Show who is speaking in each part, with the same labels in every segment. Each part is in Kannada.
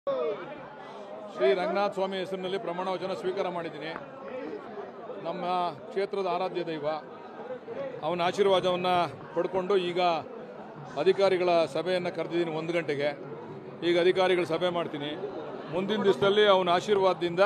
Speaker 1: ಶ್ರೀ ರಂಗನಾಥ ಸ್ವಾಮಿ ಹೆಸರಿನಲ್ಲಿ ಪ್ರಮಾಣ ವಚನ ಸ್ವೀಕಾರ ಮಾಡಿದ್ದೀನಿ ನಮ್ಮ ಕ್ಷೇತ್ರದ ಆರಾಧ್ಯ ದೈವ ಅವನ ಆಶೀರ್ವಾದವನ್ನು ಪಡ್ಕೊಂಡು ಈಗ ಅಧಿಕಾರಿಗಳ ಸಭೆಯನ್ನು ಕರೆದಿದ್ದೀನಿ ಒಂದು ಗಂಟೆಗೆ ಈಗ ಅಧಿಕಾರಿಗಳ ಸಭೆ ಮಾಡ್ತೀನಿ ಮುಂದಿನ ದಿವಸದಲ್ಲಿ ಅವನ ಆಶೀರ್ವಾದದಿಂದ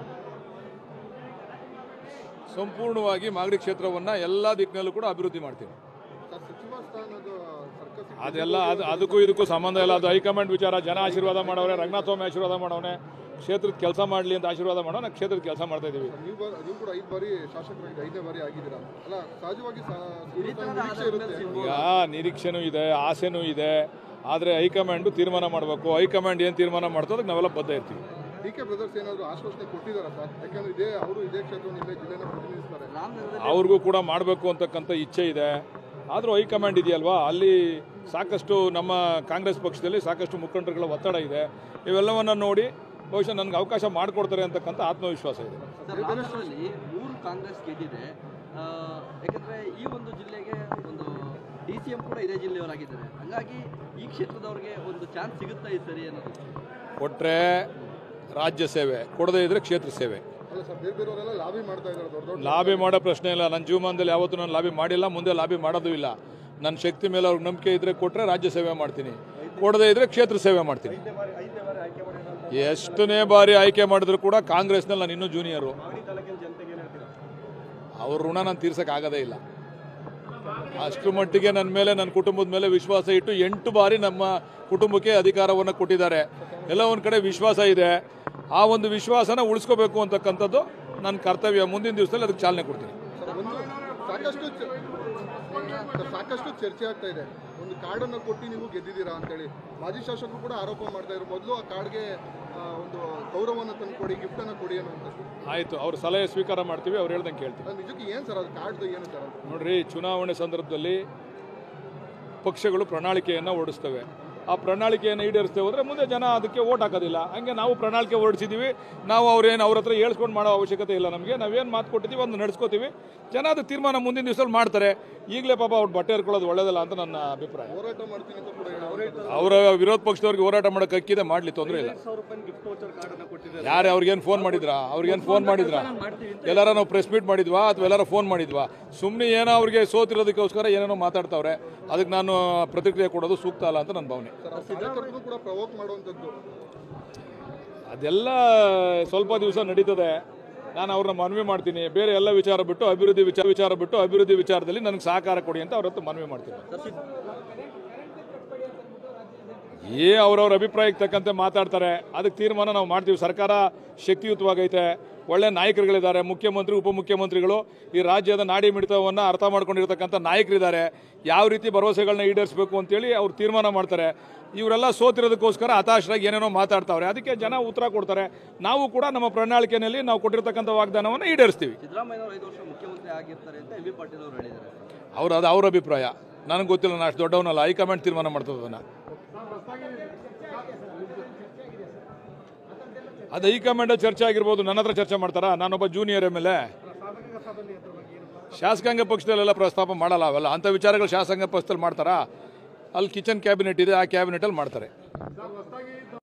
Speaker 1: ಸಂಪೂರ್ಣವಾಗಿ ಮಾಗಡಿ ಕ್ಷೇತ್ರವನ್ನು ಎಲ್ಲ ದಿಕ್ಕಿನಲ್ಲೂ ಕೂಡ ಅಭಿವೃದ್ಧಿ ಮಾಡ್ತೀನಿ
Speaker 2: ಸರ್ ಸಚಿವ ಸ್ಥಾನದ ಸರ್ಕಸ್
Speaker 1: ಅದೆಲ್ಲ ಅದು ಅದಕ್ಕೂ ಇದಕ್ಕೂ ಸಂಬಂಧ ಇಲ್ಲ ಅದು ಹೈಕಮಾಂಡ್ ವಿಚಾರ ಜನ ಆಶೀರ್ವಾದ ಮಾಡವ್ರೆ ರಂಗನಾಥ ಸ್ವಾಮಿ ಆಶೀರ್ವಾದ ಮಾಡವನೆ ಕ್ಷೇತ್ರದ ಕೆಲಸ ಮಾಡಲಿ ಅಂತ ಆಶೀರ್ವಾದ ಮಾಡೋ ನಾವು ಕ್ಷೇತ್ರದ ಕೆಲಸ ಮಾಡ್ತಾ ಇದ್ದೀವಿ
Speaker 2: ನೀವು ಬ- ನೀವು ಕೂಡ ಐದು ಬಾರಿ ಶಾಸಕರಾಗಿ ಐದನೇ ಬಾರಿ ಆಗಿದ್ದೀರಾ ಅಲ್ಲ ಸಹಜವಾಗಿ ಸ- ನಿರೀಕ್ಷೆ ಇರುತ್ತೆ
Speaker 1: ಈಗ ನಿರೀಕ್ಷೆನೂ ಇದೆ ಆಸೆನೂ ಇದೆ ಆದರೆ ಹೈಕಮಾಂಡು ತೀರ್ಮಾನ ಮಾಡಬೇಕು ಹೈಕಮಾಂಡ್ ಏನು ತೀರ್ಮಾನ ಮಾಡ್ತೋ ಅದಕ್ಕೆ ನಾವೆಲ್ಲ ಬದ್ಧ ಇರ್ತೀವಿ
Speaker 2: ಡಿ ಕೆ ಬ್ರದರ್ಸ್ ಏನಾದ್ರು ಆಶ್ವಾಸನೆ ಕೊಟ್ಟಿದ್ದಾರಾ ಸರ್ ಯಾಕಂದ್ರೆ ಇದೇ ಅವರು ಇದೇ ಕ್ಷೇತ್ರವನ್ನು ಇಲ್ಲೇ ಜಿಲ್ಲೆನ ಪ್ರತಿನಿಧಿಸ್ತಾರೆ
Speaker 1: ಅವ್ರಿಗೂ ಕೂಡ ಮಾಡಬೇಕು ಅಂತಕ್ಕಂಥ ಇಚ್ಛೆ ಇದೆ ಆದರೂ ಹೈಕಮಾಂಡ್ ಇದೆಯಲ್ವಾ ಅಲ್ಲಿ ಸಾಕಷ್ಟು ನಮ್ಮ ಕಾಂಗ್ರೆಸ್ ಪಕ್ಷದಲ್ಲಿ ಸಾಕಷ್ಟು ಮುಖಂಡರುಗಳ ಒತ್ತಡ ಇದೆ ಇವೆಲ್ಲವನ್ನ ನೋಡಿ ಬಹುಶಃ ನನಗೆ ಅವಕಾಶ ಮಾಡಿಕೊಡ್ತಾರೆ ಅಂತಕ್ಕಂಥ ಆತ್ಮವಿಶ್ವಾಸ ಇದೆ
Speaker 3: ಸರ್ ರಾಜ್ಯದಲ್ಲಿ ಮೂರು ಕಾಂಗ್ರೆಸ್ ಗೆದ್ದಿದೆ ಆ, ಯಾಕಂದ್ರೆ ಈ ಒಂದು ಜಿಲ್ಲೆಗೆ ಒಂದು ಡಿ ಸಿ ಎಂ ಕೂಡ ಇದೇ ಜಿಲ್ಲೆಯವರಾಗಿದ್ದಾರೆ ಹಂಗಾಗಿ ಈ ಕ್ಷೇತ್ರದವ್ರಿಗೆ ಒಂದು ಚಾನ್ಸ್ ಸಿಗುತ್ತಾ ಈ ಸರಿ ಅನ್ನೋದು
Speaker 1: ಕೊಟ್ಟರೆ ರಾಜ್ಯ ಸೇವೆ ಕೊಡದೇ ಇದ್ರೆ ಕ್ಷೇತ್ರ ಸೇವೆ
Speaker 2: ಅಲ್ಲ ಸರ್ ಬೇರೆ ಬೇರೆಯವರೆಲ್ಲ ಲಾಬಿ ಮಾಡ್ತಾ ಇದ್ದಾರೆ ದೊಡ್ಡ ದೊಡ್ಡ
Speaker 1: ಲಾಬಿ ಮಾಡೋ ಪ್ರಶ್ನೆ ಇಲ್ಲ ನನ್ನ ಜೀವಮಾನದಲ್ಲಿ ಯಾವತ್ತೂ ನಾನು ಲಾಬಿ ಮಾಡಿಲ್ಲ ಮುಂದೆ ಲಾಬಿ ಮಾಡೋದು ಇಲ್ಲ ನನ್ನ ಶಕ್ತಿ ಮೇಲೆ ಅವ್ರಿಗೆ ನಂಬಿಕೆ ಇದ್ರೆ ಕೊಟ್ಟರೆ ರಾಜ್ಯ ಸೇವೆ ಮಾಡ್ತೀನಿ ಕೊಡದೇ ಇದ್ರೆ ಕ್ಷೇತ್ರ ಸೇವೆ ಮಾಡ್ತೀನಿ ಎಷ್ಟನೇ ಬಾರಿ ಆಯ್ಕೆ ಮಾಡಿದ್ರು ಕೂಡ ಕಾಂಗ್ರೆಸ್ನಲ್ಲಿ ನಾನು ಇನ್ನೂ ಜೂನಿಯರು ಅವ್ರ ಋಣ ನಾನು ತೀರ್ಸೋಕ್ಕಾಗೋದೇ ಇಲ್ಲ ಅಷ್ಟು ಮಟ್ಟಿಗೆ ನನ್ನ ಮೇಲೆ ನನ್ನ ಕುಟುಂಬದ ಮೇಲೆ ವಿಶ್ವಾಸ ಇಟ್ಟು ಎಂಟು ಬಾರಿ ನಮ್ಮ ಕುಟುಂಬಕ್ಕೆ ಅಧಿಕಾರವನ್ನು ಕೊಟ್ಟಿದ್ದಾರೆ ಎಲ್ಲ ಒಂದು ಕಡೆ ವಿಶ್ವಾಸ ಇದೆ ಆ ಒಂದು ವಿಶ್ವಾಸನ ಉಳಿಸ್ಕೋಬೇಕು ಅಂತಕ್ಕಂಥದ್ದು ನನ್ನ ಕರ್ತವ್ಯ ಮುಂದಿನ ದಿವಸದಲ್ಲಿ ಅದಕ್ಕೆ ಚಾಲನೆ ಕೊಡ್ತೀನಿ
Speaker 2: ಸರ್ ಒಂದು ಸಾಕಷ್ಟು ಚ- ಸರ್, ಸಾಕಷ್ಟು ಚರ್ಚೆ ಆಗ್ತಾ ಇದೆ ಒಂದು ಕಾರ್ಡನ್ನು ಕೊಟ್ಟು ನೀವು ಗೆದ್ದಿದ್ದೀರಾ ಅಂತೇಳಿ ಮಾಜಿ ಶಾಸಕರು ಕೂಡ ಆರೋಪ ಮಾಡ್ತಾ ಇದ್ರು ಮೊದಲು ಆ ಕಾರ್ಡ್ಗೆ ಆ, ಒಂದು ಗೌರವವನ್ನು ತಂದು ಕೊಡಿ ಗಿಫ್ಟನ್ನು ಕೊಡಿ ಅನ್ನುವಂಥದ್ದು
Speaker 1: ಆಯಿತು ಅವ್ರ ಸಲಹೆ ಸ್ವೀಕಾರ ಮಾಡ್ತೀವಿ ಅವ್ರು ಹೇಳ್ದಂಗೆ ಕೇಳ್ತೀವಿ
Speaker 2: ಅದು ನಿಜಕ್ಕೆ ಏನು ಸರ್ ಅದು ಕಾರ್ಡ್ದು ಏನು ಸರ್ ಅದು
Speaker 1: ನೋಡ್ರಿ ಚುನಾವಣೆ ಸಂದರ್ಭದಲ್ಲಿ ಪಕ್ಷಗಳು ಪ್ರಣಾಳಿಕೆಯನ್ನು ಹೊರಡಿಸ್ತವೆ ಆ ಪ್ರಣಾಳಿಕೆಯನ್ನು ಈಡೇರಿಸ್ತೇವೆ ಹೋದ್ರೆ ಮುಂದೆ ಜನ ಅದಕ್ಕೆ ಓಟ್ ಹಾಕೋದಿಲ್ಲ ಹಂಗೆ ನಾವು ಪ್ರಣಾಳಿಕೆ ಹೊರಡಿಸಿದ್ದೀವಿ ನಾವು ಅವ್ರೇನು ಅವ್ರ ಹತ್ರ ಹೇಳ್ಸ್ಕೊಂಡು ಮಾಡೋ ಅವಶ್ಯಕತೆ ಇಲ್ಲ ನಮಗೆ ನಾವೇನು ಮಾತು ಕೊಟ್ಟಿದ್ದೀವಿ ಒಂದು ನಡೆಸ್ಕೋತೀವಿ ಜನ ಅದು ತೀರ್ಮಾನ ಮುಂದಿನ ದಿವಸದಲ್ಲಿ ಮಾಡ್ತಾರೆ ಈಗಲೇ ಪಾಪ ಅವ್ರು ಬಟ್ಟೆ ಹರ್ಕೊಳ್ಳೋದು ಒಳ್ಳೇದಲ್ಲ ಅಂತ ನನ್ನ ಅಭಿಪ್ರಾಯ
Speaker 2: ಹೋರಾಟ ಮಾಡ್ತೀನಿ ಅಂತ ಕೂಡ ಹೇಳೋದು
Speaker 1: ಅವರ ವಿರೋಧ ಪಕ್ಷದವ್ರಿಗೆ ಹೋರಾಟ ಮಾಡೋಕೆ ಹಕ್ಕಿದೆ ಮಾಡಲಿ ತೊಂದರೆ ಇಲ್ಲ ಯಾರು ಅವ್ರಿಗೇನು ಫೋನ್ ಮಾಡಿದ್ರಾ ಅವ್ರಿಗೇನು ಫೋನ್ ಮಾಡಿದ್ರಾ ಎಲ್ಲಾರ ನಾವು ಪ್ರೆಸ್ ಮೀಟ್ ಮಾಡಿದ್ವಾ ಅಥವಾ ಎಲ್ಲಾರ ಫೋನ್ ಮಾಡಿದ್ವಾ ಸುಮ್ಮನೆ ಏನೋ ಅವ್ರಿಗೆ ಸೋತಿರೋದಕ್ಕೋಸ್ಕರ ಏನೇನೋ ಮಾತಾಡ್ತಾವ್ರೆ ಅದಕ್ಕೆ ನಾನು ಪ್ರತಿಕ್ರಿಯೆ ಕೊಡೋದು ಸೂಕ್ತ ಅಲ್ಲ ಅಂತ ನನ್ನ ಭಾವನೆ
Speaker 2: ಸರ್ ಅವ್ರ ಕಾರ್ಯಕರ್ತರು ಕೂಡ ಪ್ರವೋಕ್ ಮಾಡುವಂಥದ್ದು
Speaker 1: ಅದೆಲ್ಲ ಸ್ವಲ್ಪ ದಿವಸ ನಡೀತದೆ ನಾನು ಅವ್ರನ್ನ ಮನವಿ ಮಾಡ್ತೀನಿ ಬೇರೆ ಎಲ್ಲ ವಿಚಾರ ಬಿಟ್ಟು ಅಭಿವೃದ್ಧಿ ವಿಚಾರ ವಿಚಾರ ಬಿಟ್ಟು ಅಭಿವೃದ್ಧಿ ವಿಚಾರದಲ್ಲಿ ನನಗೆ ಸಹಕಾರ ಕೊಡಿ ಅಂತ ಅವ್ರ ಹತ್ರ ಮನವಿ ಮಾಡ್ತೀನಿ ಏ ಅವ್ರವ್ರ ಅಭಿಪ್ರಾಯಕ್ಕೆ ತಕ್ಕಂತೆ ಮಾತಾಡ್ತಾರೆ ಅದಕ್ಕೆ ತೀರ್ಮಾನ ನಾವು ಮಾಡ್ತೀವಿ ಸರ್ಕಾರ ಶಕ್ತಿಯುತವಾಗೈತೆ ಒಳ್ಳೆ ನಾಯಕರುಗಳಿದ್ದಾರೆ ಮುಖ್ಯಮಂತ್ರಿ ಉಪಮುಖ್ಯಮಂತ್ರಿಗಳು ಈ ರಾಜ್ಯದ ನಾಡಿ ಮಿಡಿತವನ್ನು ಅರ್ಥ ಮಾಡ್ಕೊಂಡಿರ್ತಕ್ಕಂಥ ನಾಯಕರಿದ್ದಾರೆ ಯಾವ ರೀತಿ ಭರವಸೆಗಳನ್ನ ಈಡೇರಿಸಬೇಕು ಅಂತೇಳಿ ಅವ್ರು ತೀರ್ಮಾನ ಮಾಡ್ತಾರೆ ಇವರೆಲ್ಲ ಸೋತಿರೋದಕ್ಕೋಸ್ಕರ ಹತಾಶರಾಗಿ ಏನೇನೋ ಮಾತಾಡ್ತಾವ್ರೆ ಅದಕ್ಕೆ ಜನ ಉತ್ತರ ಕೊಡ್ತಾರೆ ನಾವು ಕೂಡ ನಮ್ಮ ಪ್ರಣಾಳಿಕೆಯಲ್ಲಿ ನಾವು ಕೊಟ್ಟಿರ್ತಕ್ಕಂಥ ವಾಗ್ದಾನವನ್ನು ಈಡೇರಿಸ್ತೀವಿ
Speaker 3: ಸಿದ್ದರಾಮಯ್ಯನವರು ಐದು ವರ್ಷ ಮುಖ್ಯಮಂತ್ರಿ ಆಗಿರ್ತಾರೆ ಅಂತ ಎಂ ಬಿ ಪಾಟೀಲ್ ಅವರು ಹೇಳಿದ್ದಾರೆ
Speaker 1: ಅವ್ರು ಅದು ಅವ್ರ ಅಭಿಪ್ರಾಯ ನನಗೆ ಗೊತ್ತಿಲ್ಲ ನಾನು ಅಷ್ಟು ದೊಡ್ಡವನಲ್ಲ ಹೈಕಮಾಂಡ್ ತೀರ್ಮಾನ ಮಾಡ್ತದೆ ಅದನ್ನು ಅದು ಹೈಕಮಾಂಡ್ ಚರ್ಚೆ ಆಗಿರ್ಬೋದು ನನ್ನ ಹತ್ರ ಚರ್ಚೆ ಮಾಡ್ತಾರಾ ನಾನೊಬ್ಬ ಜೂನಿಯರ್ ಎಮ್ ಎಲ್ ಎ ಶಾಸಕಾಂಗ ಪಕ್ಷದಲ್ಲೆಲ್ಲ ಪ್ರಸ್ತಾಪ ಮಾಡಲ್ಲ ಅವೆಲ್ಲ ಅಂಥ ವಿಚಾರಗಳು ಶಾಸಕಾಂಗ ಪಕ್ಷದಲ್ಲಿ ಮಾಡ್ತಾರಾ ಅಲ್ಲಿ ಕಿಚನ್ ಕ್ಯಾಬಿನೆಟ್ ಇದೆ ಆ ಕ್ಯಾಬಿನೆಟಲ್ಲಿ ಮಾಡ್ತಾರೆ